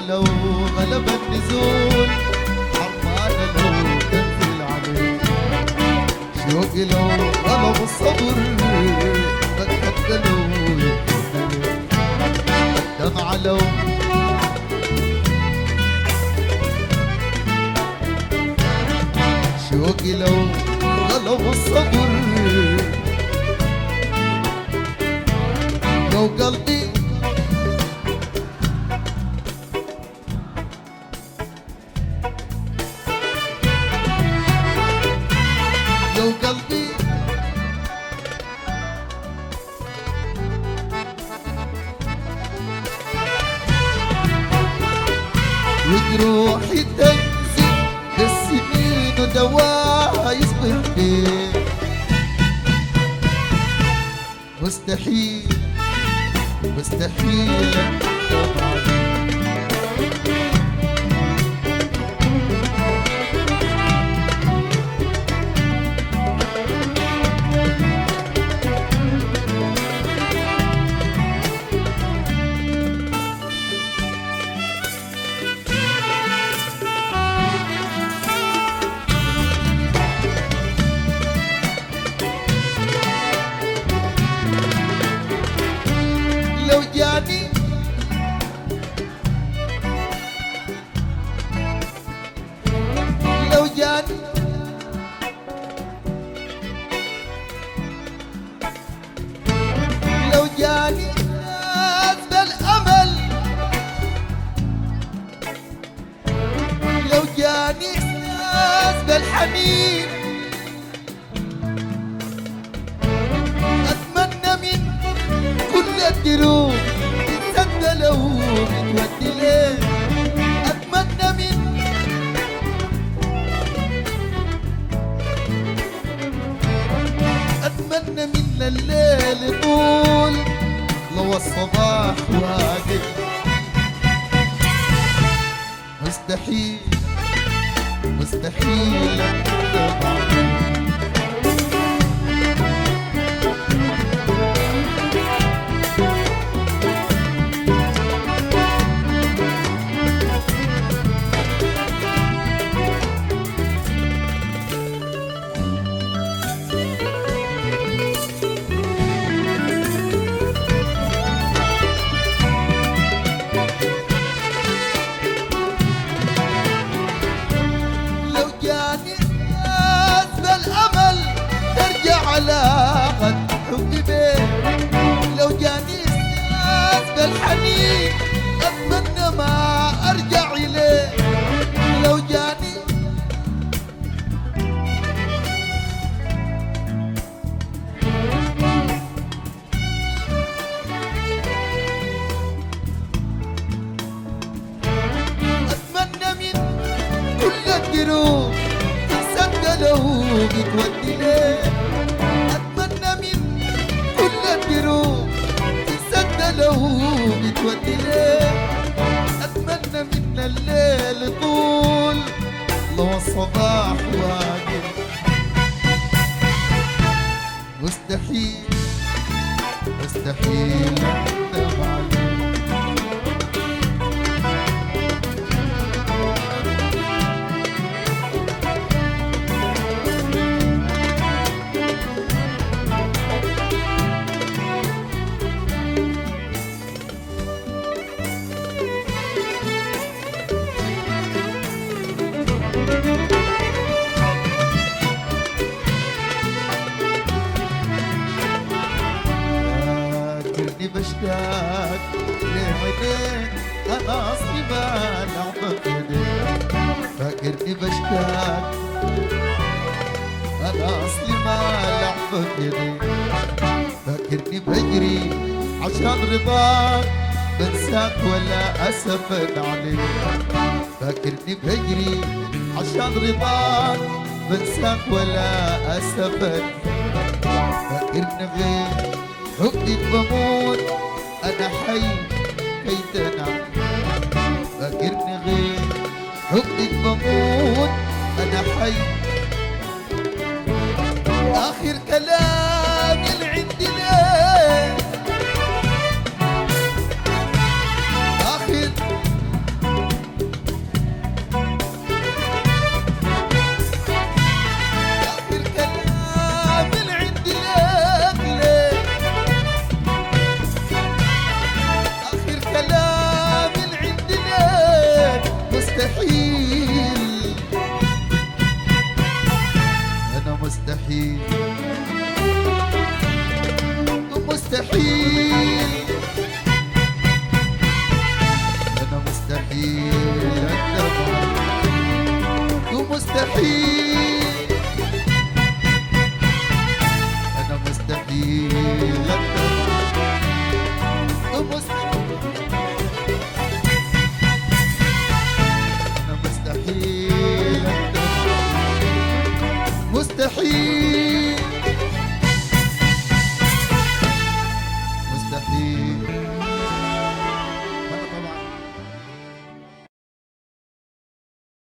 لو غلب النزول حرمانة لو تنزل عليه شوقي لو غلب الصبر بتقبله الدمع لو شوقي لو غلب الصبر لو قلبي لو قلبي وجروحي تنزل بالسنين ودواها يصبر بيه مستحيل مستحيل أندم عليه لو جاني لو جاني لو جاني ناس بالأمل لو جاني ناس بالحنين أتمنى من كل الدروب تنسد لو بتودي ليه أتمنى من أتمنى من الليل طول لو الصباح واقف مستحيل مستحيل أندم عليه لو جاني ناس بالامل ترجع علاقة حبي بيه لو جاني ناس بالحنين اتمنى ما ارجع اليه لو جاني اتمنى من كل الدروب تصدق لو بتودي ليه اتمنى من كل الدروب تصدق لو بتودي ليه اتمنى من الليل طول لو الصباح واقف مستحيل مستحيل أندم عليه فاكرني بشتاق لعينيك انا اصلي ما لعبك يديك فاكرني بشتاق انا اصلي ما لعبك يديك فاكرني بجري عشان رضاك بنساك ولا اسفا عليك فاكرني بجري عشان رضاك بنساك ولا اسفا فاكرني غير حبك بموت انا حي كي تنام فاكرني غير حبك بموت انا حي اخر كلام اللي عندي ليه اخر حبيبي